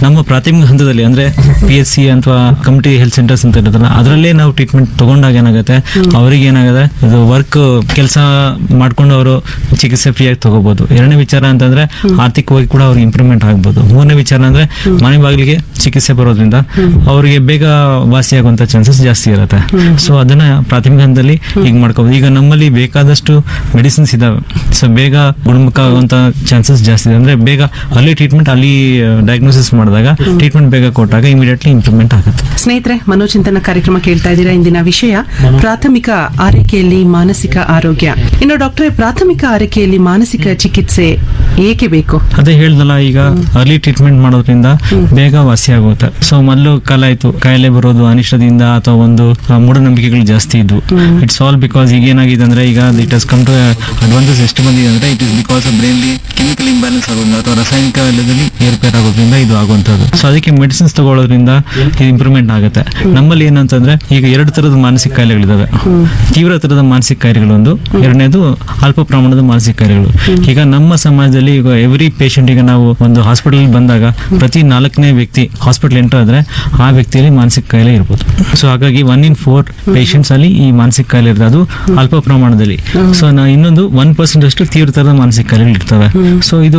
ನಮ್ಮ ಪ್ರಾಥಮಿಕ ಹಂತದಲ್ಲಿ ಅಂದ್ರೆ ಪಿ ಎಸ್ ಸಿ ಅಥವಾ ಕಮ್ಯುನಿಟಿ ಹೆಲ್ತ್ ಸೆಂಟರ್ಸ್ ಅಂತ ಇರುತ್ತಲ್ಲ ಅದರಲ್ಲೇ ನಾವು ಟ್ರೀಟ್ಮೆಂಟ್ ತಗೊಂಡಾಗ ಏನಾಗುತ್ತೆ ಅವರಿಗೆ ಏನಾಗುತ್ತೆ ಇದು ವರ್ಕ್ ಕೆಲಸ ಮಾಡ್ಕೊಂಡು ಅವರು ಚಿಕಿತ್ಸೆ ಫ್ರೀಯಾಗಿ ತಗೋಬಹುದು ಎರಡನೇ ವಿಚಾರ ಅಂತಂದ್ರೆ ಆರ್ಥಿಕವಾಗಿ ಕೂಡ ಅವ್ರಿಗೆ ಇಂಪ್ರೂವ್ಮೆಂಟ್ ಆಗ್ಬೋದು ಮೂರನೇ ವಿಚಾರ ಅಂದ್ರೆ ಮನೆ ಬಾಗಿಲಿಗೆ ಚಿಕಿತ್ಸೆ ಬರೋದ್ರಿಂದ ಅವರಿಗೆ ಬೇಗ ವಾಸಿಯಾಗುವಂತ ಚಾನ್ಸಸ್ ಜಾಸ್ತಿ ಇರುತ್ತೆ ಸೊ ಅದನ್ನ ಪ್ರಾಥಮಿಕ ಹಂತದಲ್ಲಿ ಈಗ ಮಾಡ್ಕೋಬಹುದು ಈಗ ನಮ್ಮಲ್ಲಿ ಬೇಕಾದಷ್ಟು ಮೆಡಿಸಿನ್ಸ್ ಇದಾವೆ ಸೊ ಬೇಗ ಗುಣಮುಖ ಆಗುವಂತ ಚಾನ್ಸಸ್ ಜಾಸ್ತಿ ಇದೆ ಅಂದ್ರೆ ಬೇಗ ಅಲ್ಲಿ ಟ್ರೀಟ್ಮೆಂಟ್ ಅಲ್ಲಿ ಡಯಾಗ್ನೋಸಿಸ್ ಮಾಡಿದಾಗ ಟ್ರೀಟ್ಮೆಂಟ್ ಬೇಗ ಕೊಟ್ಟಾಗ ಇಮಿಡಿಯೇಟ್ಲಿ ಇಂಪ್ರೂವ್ಮೆಂಟ್ ಆಗುತ್ತೆ ಸ್ನೇಹಿತರೆ ಮನೋಚಿಂತನ ಕಾರ್ಯಕ್ರಮ ಕೇಳ್ತಾ ಇದ್ದೀರಾ ಇಂದಿನ ವಿಷಯ ಪ್ರಾಥಮಿಕ ಆರೈಕೆಯಲ್ಲಿ ಮಾನಸಿಕ ಆರೋಗ್ಯ ಇನ್ನು ಡಾಕ್ಟರ್ ಪ್ರಾಥಮಿಕ ಆರೈಕೆಯಲ್ಲಿ ಮಾನಸಿಕ ಚಿಕಿತ್ಸೆ ಏಕೆ ಬೇಕು ಅದೇ ಹೇಳ್ದಲ್ಲ ಈಗ ಅರ್ಲಿ ಟ್ರೀಟ್ಮೆಂಟ್ ಮಾಡೋದ್ರಿಂದ ಬೇಗ ವಾಸಿ ಆಗುತ್ತೆ ಸೊ ಮೊದಲು ಕಾಲ ಆಯ್ತು ಕಾಯಿಲೆ ಬರೋದು ಅನಿಷ್ಟದಿಂದ ಅಥವಾ ಒಂದು ಆ, ಮೂಢನಂಬಿಕೆಗಳು ಜಾಸ್ತಿ ಇದ್ವು ಇಟ್ಸ್ ಆಲ್ ಬಿಕಾಸ್ ಈಗ ಏನಾಗಿದೆ ಅಂದ್ರೆ ಈಗ it has come to advances ಎಷ್ಟು ಬಂದಿದೆ ಅಂದ್ರೆ it is because brainly chemical imbalance ಆಗೋದ್ರಿಂದ ಅಥವಾ ರಾಸಾಯನಿಕ ವಲಯದಲ್ಲಿ ಏರ್ಪೇರ್ ಆಗೋದ್ರಿಂದ ಇದು ಆಗುವಂಥದ್ದು ಸೊ ಅದಕ್ಕೆ ಮೆಡಿಸಿನ್ಸ್ ತಗೊಳ್ಳೋದ್ರಿಂದ ಇದು ಇಂಪ್ರೂವ್ಮೆಂಟ್ ಆಗುತ್ತೆ ನಮ್ಮಲ್ಲಿ ಏನಂತಂದ್ರೆ ಈಗ ಎರಡು ತರದ ಮಾನಸಿಕ ಕಾಯಿಲೆಗಳಿದಾವೆ ತೀವ್ರ ತರದ ಮಾನಸಿಕ ಕಾಯಿಲೆಗಳು ಒಂದು ಎರಡನೇದು ಅಲ್ಪ ಪ್ರಮಾಣದ ಮಾನಸಿಕ ಕಾಯಿಲೆಗಳು ಈಗ ನಮ್ಮ ಸಮಾಜದಲ್ಲಿ ಈಗ ಎವ್ರಿ ಪೇಷಂಟ್ ಈಗ ನಾವು ಒಂದು ಹಾಸ್ಪಿಟಲ್ ಬಂದಾಗ ಪ್ರತಿ ನಾಲ್ಕನೇ ವ್ಯಕ್ತಿ ಹಾಸ್ಪಿಟಲ್ ಎಂಟರ್ ಆದ್ರೆ ಆ ವ್ಯಕ್ತಿಯಲ್ಲಿ ಮಾನಸಿಕ ಕಾಯಿಲೆ ಇರ್ಬೋದು ಸೊ ಹಾಗಾಗಿ ಒನ್ ಇನ್ ಫೋರ್ ಪೇಷಂಟ್ಸ್ ಅಲ್ಲಿ ಈ ಮಾನಸಿಕ ಕಾಯಿಲೆ ಇರ್ತದೆ ಅದು ಅಲ್ಪ ಪ್ರಮಾಣದಲ್ಲಿ ಸೊ ನಾ ಇನ್ನೊಂದು ಒನ್ ಪರ್ಸೆಂಟ್ ಅಷ್ಟು ತೀವ್ರ ತರದ ಮಾನಸಿಕ ಕಾಯಿಲೆಗಳು ಇರ್ತವೆ ಸೊ ಇದು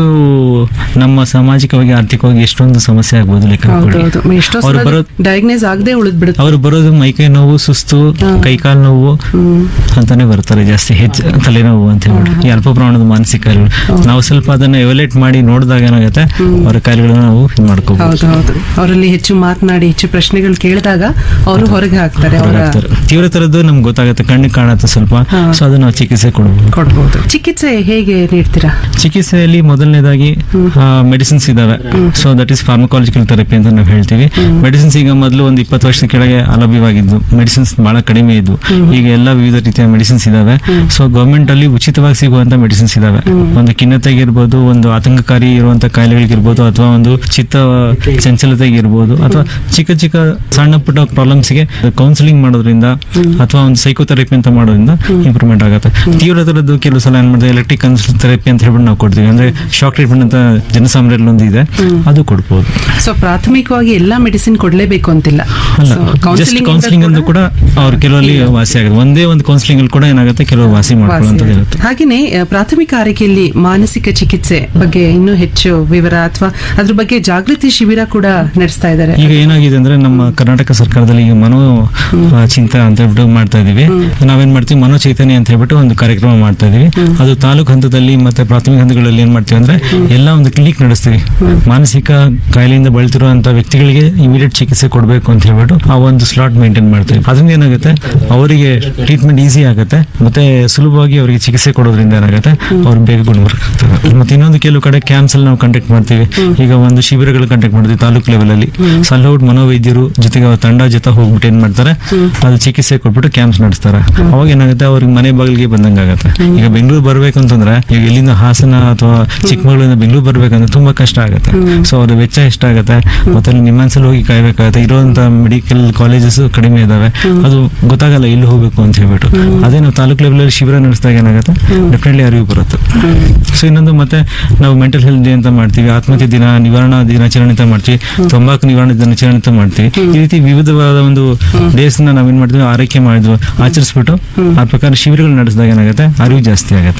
ನಮ್ಮ ಸಾಮಾಜಿಕವಾಗಿ ಆರ್ಥಿಕವಾಗಿ ಎಷ್ಟೊಂದು ಸಮಸ್ಯೆ ಆಗ್ಬೋದು ಲೆಕ್ಕ ಹಾಕೊಳ್ಳಿ. ಹೌದೌದು ಎಷ್ಟೋ ಅವ್ರು ಸಲ ಬರೋದು ಡಯಾಗ್ನೈಸ್ ಆಗದೆ ಉಳಿದ್ ಬಿಡುತ್ತೆ ಅವ್ರು ಬರೋದು ಮೈಕೈ ನೋವು ಸುಸ್ತು ಕೈಕಾಲು ನೋವು ಅಂತಾನೆ ಬರ್ತಾರೆ ಜಾಸ್ತಿ ಹೆಚ್ಚು ತಲೆನೋವು ಅಂತ ಹೇಳ್ಬಿಟ್ಟು ಈ ಅಲ್ಪ ಪ್ರಮಾಣದ ಮಾನಸಿಕ ಕಾಯಿಲೆಗಳು ನಾವು ಸ್ವಲ್ಪ ಅದನ್ನ ಎವಲೇಟ್ ಮಾಡಿ ನೋಡಿದಾಗ ಏನಾಗುತ್ತೆ ಅವರ ಕಾಯಿಲೆಗಳನ್ನ ನಾವು ಇದು ಮಾಡ್ಕೋಬಹುದು ಹೌದು ಹೌದು ಅವರಲ್ಲಿ ಹೆಚ್ಚು ಮಾತನಾಡಿ ಹೆಚ್ಚು ಪ್ರಶ್ನೆಗಳು ಕೇಳಿದಾಗ ಅವರು ಹೊರಗೆ ಹಾಕ್ತಾರೆ ಅವರ ತೀವ್ರ ತರದ್ದು ನಮ್ಗೆ ಗೊತ್ತಾಗುತ್ತೆ ಕಣ್ಣಿಗೆ ಕಾಣುತ್ತೆ ಸ್ವಲ್ಪ ಸೊ ಅದು ನಾವು ಚಿಕಿತ್ಸೆ ಕೊಡಬಹುದು ಕೊಡ್ಬೋದು ಚಿಕಿತ್ಸೆ ಹೇಗೆ ನೀಡ್ತೀರಾ ಚಿಕಿತ್ಸೆಯಲ್ಲಿ ಮೊದಲನೇದಾಗಿ ಮೆಡಿಸಿನ್ಸ್ ಇದಾವೆ so that is pharmacological therapy ಅಂತ ನಾವು ಹೇಳ್ತೀವಿ ಮೆಡಿಸಿನ್ಸ್ ಈಗ ಮೊದಲು ಒಂದು ಇಪ್ಪತ್ತು ವರ್ಷದ ಕೆಳಗೆ ಅಲಭ್ಯವಾಗಿದ್ದು ಮೆಡಿಸಿನ್ಸ್ ಬಹಳ ಕಡಿಮೆ ಇದ್ವು ಈಗ ಎಲ್ಲ ವಿವಿಧ ರೀತಿಯ ಮೆಡಿಸಿನ್ಸ್ ಇದಾವೆ ಸೊ ಗವರ್ಮೆಂಟ್ ಅಲ್ಲಿ ಉಚಿತವಾಗಿ ಸಿಗುವಂತ ಮೆಡಿಸಿನ್ಸ್ ಇದಾವೆ ಒಂದು ಖಿನ್ನತೆಗಿರ್ಬೋದು ಒಂದು ಆತಂಕಕಾರಿ ಇರುವಂತ ಕಾಯಿಲೆಗಳಿಗಿರ್ಬೋದು ಅಥವಾ ಒಂದು ಚಿತ್ತ ಚಂಚಲತೆಗಿರ್ಬೋದು ಅಥವಾ ಚಿಕ್ಕ ಚಿಕ್ಕ ಸಣ್ಣ ಪುಟ್ಟ ಪ್ರಾಬ್ಲಮ್ಸ್ ಗೆ ಕೌನ್ಸಿಲಿಂಗ್ ಮಾಡೋದ್ರಿಂದ ಅಥವಾ ಒಂದು ಸೈಕೋಥೆರಪಿ ಅಂತ ಮಾಡೋದ್ರಿಂದ ಇಂಪ್ರೂವ್ಮೆಂಟ್ ಆಗುತ್ತೆ ತೀವ್ರ ತರದ್ದು ಕೆಲವು ಸಲ ಏನ್ ಮಾಡಿದ್ರೆ ಎಲೆಕ್ಟ್ರಿಕ್ ಥೆರಪಿ ಅಂತ ಹೇಳ್ಬಿಟ್ಟು ನಾವು ಕೊಡ್ತೀವಿ ಅಂದ್ರೆ ಶಾಕ್ ಟ್ರೀಟ್ಮೆಂಟ್ ಅಂತ ಜನಸಾಮಾನ್ಯರಲ್ಲಿ ಒಂದು ಇದೆ ಅದು ಕೊಡ್ಬೋದು ಸೊ ಪ್ರಾಥಮಿಕವಾಗಿ ಎಲ್ಲಾ ಮೆಡಿಸಿನ್ ಕೊಡ್ಲೇಬೇಕು ಅಂತಿಲ್ಲ ಅಲ್ಲ So, ಜಸ್ಟ್ counselling ಇಂದ ಕೌನ್ಸಿಲಿಂಗ್ ಅಂದು ಕೂಡ ಅವ್ರು ಕೆಲವಲ್ಲಿ ವಾಸಿ ಆಗುತ್ತೆ ಒಂದೇ ಒಂದು ಕೌನ್ಸಿಲಿಂಗ್ ಅಲ್ಲಿ ಕೂಡ ಏನಾಗುತ್ತೆ ಕೆಲವು ವಾಸಿ ಮಾಡ್ಕೊಳ್ಳುವಂಥದ್ದು ಇರುತ್ತೆ ಹಾಗೇನೆ ಆ, ಪ್ರಾಥಮಿಕ ಆರೈಕೆಯಲ್ಲಿ ಮಾನಸಿಕ ಚಿಕಿತ್ಸೆ ಬಗ್ಗೆ ಇನ್ನೂ ಹೆಚ್ಚು ವಿವರ ಅಥವಾ ಅದ್ರ ಬಗ್ಗೆ ಜಾಗೃತಿ ಶಿಬಿರ ಕೂಡ ನಡೆಸ್ತಾ ಇದ್ದಾರೆ ಈಗ ಏನಾಗಿದೆ ಅಂದ್ರೆ ನಮ್ಮ ಕರ್ನಾಟಕ ಸರ್ಕಾರದಲ್ಲಿ ಈಗ ಮನೋ ಆ, ಚಿಂತ ಅಂತ ಹೇಳ್ಬಿಟ್ಟು ಮಾಡ್ತಾ ಇದೀವಿ ನಾವೇನ್ ಮಾಡ್ತೀವಿ ಮನೋ ಚೈತನ್ಯ ಅಂತ ಹೇಳ್ಬಿಟ್ಟು ಒಂದು ಕಾರ್ಯಕ್ರಮ ಮಾಡ್ತಾ ಇದೀವಿ ಅದು ತಾಲೂಕು ಹಂತದಲ್ಲಿ ಮತ್ತೆ ಪ್ರಾಥಮಿಕ ಹಂತಗಳಲ್ಲಿ ಏನ್ ಮಾಡ್ತೀವಿ ಅಂದ್ರೆ ಎಲ್ಲ ಒಂದು ಕ್ಲಿನಿಕ್ ನಡೆಸ್ತೀವಿ ಮಾನಸಿಕ ಕಾಯಿಲೆಯಿಂದ ಬಳಲ್ತಿರುವಂತ ವ್ಯಕ್ತಿಗಳಿಗೆ ಇಮಿಡಿಯೇಟ್ ಚಿಕಿತ್ಸೆ ಕೊಡಬೇಕು ಅಂತ ಹೇಳ್ಬಿಟ್ಟು ಆ ಒಂದು ಸ್ಲಾಟ್ ಮೇಂಟೈನ್ ಮಾಡ್ತೀವಿ ಅದರಿಂದ ಏನಾಗುತ್ತೆ ಅವರಿಗೆ ಟ್ರೀಟ್ಮೆಂಟ್ ಈಸಿ ಆಗುತ್ತೆ ಮತ್ತೆ ಸುಲಭವಾಗಿ ಅವರಿಗೆ ಚಿಕಿತ್ಸೆ ಕೊಡೋದ್ರಿಂದ ಏನಾಗುತ್ತೆ ಅವ್ರು ಬೇಗ ಗುಣಮುಖರಾಗ್ತಾರೆ ಮತ್ತೆ ಇನ್ನೊಂದು ಕೆಲವು ಕಡೆ ಕ್ಯಾಂಪ್ಸ್ ಅಲ್ಲಿ ನಾವು ಕಂಡಕ್ಟ್ ಮಾಡ್ತೀವಿ ಈಗ ಒಂದು ಶಿಬಿರಗಳು ಕಂಡಕ್ಟ್ ಮಾಡ್ತೀವಿ ತಾಲೂಕು ಲೆವೆಲ್ ಅಲ್ಲಿ ಸಲ್ಲೌಟ್ ಮನೋವೈದ್ಯರು ಜೊತೆಗೆ ಅವ್ರ ತಂಡ ಜೊತೆ ಹೋಗ್ಬಿಟ್ಟು ಏನ್ ಮಾಡ್ತಾರೆ ಅದು ಚಿಕಿತ್ಸೆ ಕೊಟ್ಬಿಟ್ಟು ಕ್ಯಾಂಪ್ಸ್ ನಡೆಸ್ತಾರೆ ಅವಾಗ ಏನಾಗುತ್ತೆ ಅವ್ರಿಗೆ ಮನೆ ಬಾಗಿಲಿಗೆ ಬಂದಂಗೆ ಆಗುತ್ತೆ ಈಗ ಬೆಂಗಳೂರು ಬರ್ಬೇಕು ಅಂತಂದ್ರೆ ಈಗ ಎಲ್ಲಿಂದ ಹಾಸನ ಅಥವಾ ಚಿಕ್ಕಮಗಳೂರಿಂದ ಬೆಂಗಳೂರು ಬರ್ಬೇಕಂದ್ರೆ ತುಂಬಾ ಕಷ್ಟ ಆಗುತ್ತೆ ಸೊ ಅವ್ರ ವೆಚ್ಚ ಎಷ್ಟಾಗುತ್ತೆ ಮತ್ತೆ ಅಲ್ಲಿ ನಿಮ್ಮನ್ಸಲ್ಲಿ ಹೋಗಿ ಕಾಯ್ಬೇಕಾಗುತ್ತೆ ಇರುವಂತ ಮೆಡಿಕಲ್ ಕಾಲೇಜಸ್ ಕಡಿಮೆ ಇದಾವೆ ಅದು ಗೊತ್ತಾಗಲ್ಲ ಎಲ್ಲಿ ಹೋಗ್ಬೇಕು ಅಂತ ಹೇಳ್ಬಿಟ್ಟು ಅದೇ ನಾವು ತಾಲೂಕು ಲೆವೆಲ್ ಅಲ್ಲಿ ಶಿಬಿರ ನಡೆಸಿದಾಗ ಏನಾಗುತ್ತೆ ಡೆಫಿನೆಟ್ಲಿ ಅರಿವು ಬರುತ್ತೆ ಸೊ ಇನ್ನೊಂದು ಮತ್ತೆ ನಾವು ಮೆಂಟಲ್ ಹೆಲ್ತ್ ಡೇ ಅಂತ ಮಾಡ್ತೀವಿ ಆತ್ಮಹತ್ಯೆ ದಿನ ನಿವಾರಣಾ ದಿನಾಚರಣೆ ಅಂತ ಮಾಡ್ತೀವಿ ತಂಬಾಕು ನಿವಾರಣೆ ದಿನಾಚರಣೆ ಅಂತ ಮಾಡ್ತೀವಿ ಈ ರೀತಿ ವಿವಿಧವಾದ ಒಂದು ಡೇಸ್ ನ ನಾವೇನ್ ಮಾಡ್ತೀವಿ ಆರೈಕೆ ಮಾಡಿದ್ವಿ ಆಚರಿಸ್ಬಿಟ್ಟು ಆ ಪ್ರಕಾರ ಶಿಬಿರಗಳು ನಡೆಸಿದಾಗ ಏನಾಗುತ್ತೆ ಅರಿವು ಜಾಸ್ತಿ ಆಗುತ್ತೆ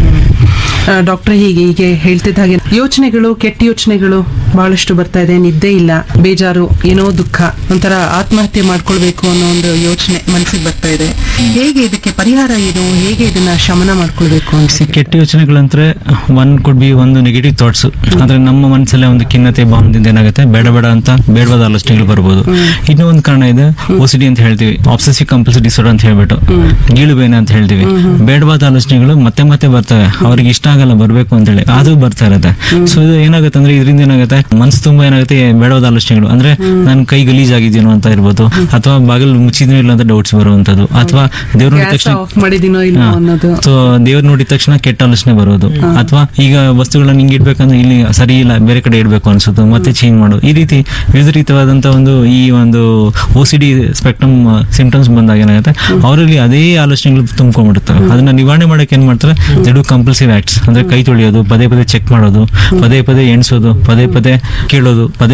ಡಾಕ್ಟರ್ ಹೀಗೆ ಹೀಗೆ ಹೇಳ್ತಿದ್ದ ಹಾಗೆ ಯೋಚನೆಗಳು ಕೆಟ್ಟ ಯೋಚನೆಗಳು ಬಹಳಷ್ಟು ಬರ್ತಾ ಇದೆ ನಿದ್ದೆ ಇಲ್ಲ ಬೇಜಾರು ಏನೋ ದುಃಖ ಒಂಥರ ಆತ್ಮಹತ್ಯೆ ಮಾಡ್ಕೊಳ್ಬೇಕು ಅನ್ನೋ ಒಂದು ಯೋಚನೆ ಮನಸ್ಸಿಗೆ ಬರ್ತಾ ಇದೆ ಹೇಗೆ ಇದಕ್ಕೆ ಪರಿಹಾರ ಏನು ಹೇಗೆ ಇದನ್ನ ಶಮನ ಮಾಡ್ಕೊಳ್ಬೇಕು ಅಂತ ಕೆಟ್ಟ ಯೋಚನೆಗಳಂದ್ರೆ ಒನ್ ಕುಡ್ ಬಿ ಒಂದು ನೆಗೆಟಿವ್ ಥಾಟ್ಸ್ ಅಂದ್ರೆ ನಮ್ಮ ಮನಸ್ಸಲ್ಲೇ ಒಂದು ಖಿನ್ನತೆ ಭಾವನದಿಂದ ಏನಾಗುತ್ತೆ ಬೇಡ ಬೇಡ ಅಂತ ಬೇಡವಾದ ಆಲೋಚನೆಗಳು ಬರ್ಬೋದು ಇನ್ನೂ ಒಂದು ಕಾರಣ ಇದೆ ಓಸಿಡಿ ಅಂತ ಹೇಳ್ತೀವಿ ಆಬ್ಸೆಸಿವ್ ಕಂಪಲ್ಸಿವ್ ಡಿಸಾರ್ಡರ್ ಅಂತ ಹೇಳ್ಬಿಟ್ಟು ಗೀಳು ಬೇನೆ ಅಂತ ಹೇಳ್ತೀವಿ ಬೇಡವಾದ ಆಲೋಚನೆಗಳು ಮತ್ತೆ ಮತ್ತೆ ಬರ್ತವೆ ಅವ್ರಿಗೆ ಇಷ್ಟ ಆಗಲ್ಲ ಬರ್ಬೇಕು ಅಂತ ಹೇಳಿ ಅದು ಬರ್ತಾ ಇರುತ್ತೆ ಸೊ ಇದು ಏನಾಗುತ್ತೆ ಅಂದ್ರೆ ಇದರಿಂದ ಏನಾಗುತ್ತೆ ಮನ್ಸು ತುಂಬಾ ಏನಾಗುತ್ತೆ ಬೇಡವಾದ ಆಲೋಚನೆಗಳು ಅಂದ್ರೆ ನನ್ನ ಕೈ ಗಲೀಜಾಗಿದೆಯೋ ಅಂತ ಇರ್ಬೋದು ಅಥವಾ ಬಾಗಿಲು ಮುಚ್ಚಿದ್ನೋ ಇಲ್ಲ ಅಂತ ಡೌಟ್ಸ್ ಬರುವಂತದ್ದು ಅಥವಾ ದೇವ್ರ ನೋಡಿದ ಗ್ಯಾಸ್ ತಕ್ಷಣ ಆಫ್ ಮಾಡಿದಿನೋ ಇಲ್ಲೋ ಅನ್ನೋದು ಸೊ ದೇವ್ರ ನೋಡಿದ ತಕ್ಷಣ ಕೆಟ್ಟ ಆಲೋಚನೆ ಬರೋದು ಅಥವಾ ಈಗ ವಸ್ತುಗಳನ್ನ ಹಿಂಗ್ ಇಡ್ಬೇಕಂದ್ರೆ ಇಲ್ಲಿ ಸರಿ ಇಲ್ಲ ಬೇರೆ ಕಡೆ ಇಡ್ಬೇಕು ಅನ್ಸುತ್ತೆ ಮತ್ತೆ ಚೇಂಜ್ ಮಾಡು ಈ ರೀತಿ ವಿವಿಧ ರೀತಿಯಾದಂತ ಒಂದು ಈ ಒಂದು O C D spectrum symptoms ಬಂದಾಗ ಏನಾಗುತ್ತೆ ಅವರಲ್ಲಿ ಅದೇ ಆಲೋಚನೆಗಳು ತುಂಬ್ಕೊಂಡ್ಬಿಡುತ್ತವೆ ಅದನ್ನ ನಿವಾರಣೆ ಮಾಡಕ್ಕೆ ಏನ್ ಮಾಡ್ತಾರೆ ಡು ಕಂಪಲ್ಸಿವ್ ಆಕ್ಟ್ಸ್ ಅಂದ್ರೆ ಕೈ ತೊಳೆಯೋದು ಪದೇ ಪದೇ ಚೆಕ್ ಮಾಡೋದು ಪದೇ ಪದೇ ಎಣಿಸೋದು ಪದೇ ಪದೇ ಕೇಳೋದು ಪದೇ